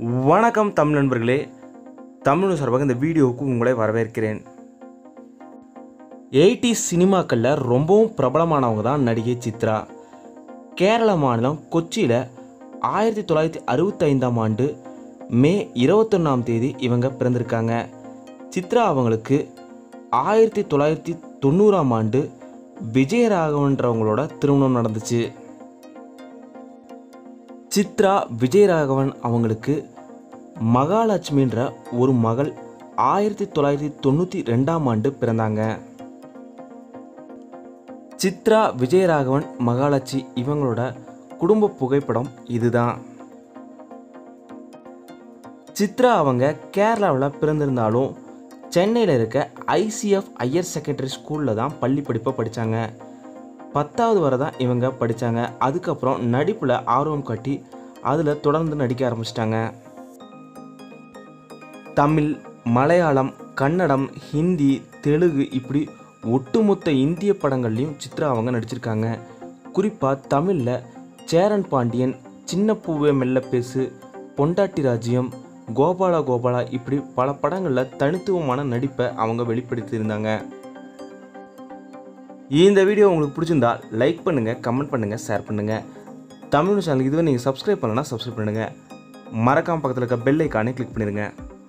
வணக்கம் தமிழ் நண்பர்களே தமிழ் சார்பாக இந்த வீடியோவுக்கு உங்களை வரவேற்கிறேன் எயிட்டி சினிமாக்களில் ரொம்பவும் பிரபலமானவங்க தான் நடிகை சித்ரா கேரள மாநிலம் கொச்சியில் ஆயிரத்தி தொள்ளாயிரத்தி அறுபத்தைந்தாம் ஆண்டு மே இருபத்தொன்னாம் தேதி இவங்க பிறந்திருக்காங்க சித்ரா அவங்களுக்கு ஆயிரத்தி தொள்ளாயிரத்தி தொண்ணூறாம் ஆண்டு விஜயராகவன்றவங்களோட திருமணம் நடந்துச்சு சித்ரா விஜயராகவன் அவங்களுக்கு மகாலட்சுமின்ற ஒரு மகள் ஆயிரத்தி தொள்ளாயிரத்தி தொண்ணூற்றி ரெண்டாம் ஆண்டு பிறந்தாங்க சித்ரா விஜயராகவன் மகாலட்சி இவங்களோட குடும்ப புகைப்படம் இதுதான் சித்ரா அவங்க கேரளாவில் பிறந்திருந்தாலும் சென்னையில் இருக்க ஐசிஎஃப் ஹையர் செகண்டரி ஸ்கூலில் தான் பள்ளி படிப்பை படித்தாங்க பத்தாவது வரை தான் இவங்க படித்தாங்க அதுக்கப்புறம் நடிப்பில் ஆர்வம் காட்டி அதில் தொடர்ந்து நடிக்க ஆரம்பிச்சிட்டாங்க தமிழ் மலையாளம் கன்னடம் ஹிந்தி தெலுங்கு இப்படி ஒட்டுமொத்த இந்திய படங்கள்லையும் சித்ரா அவங்க நடிச்சிருக்காங்க குறிப்பாக தமிழில் சேரன் பாண்டியன் சின்ன பூவே மெல்ல பேசு பொண்டாட்டி ராஜ்யம் கோபாலா கோபாலா இப்படி பல படங்களில் தனித்துவமான நடிப்பை அவங்க வெளிப்படுத்தியிருந்தாங்க இந்த வீடியோ உங்களுக்கு பிடிச்சிருந்தா லைக் பண்ணுங்கள் கமெண்ட் பண்ணுங்கள் ஷேர் பண்ணுங்கள் தமிழ் சேனலுக்கு இதுவே நீங்கள் சப்ஸ்கிரைப் பண்ணலன்னா சப்ஸ்கிரைப் பண்ணுங்கள் மறக்காம பக்கத்தில் இருக்க பெல் ஐக்கானே கிளிக் பண்ணிடுங்க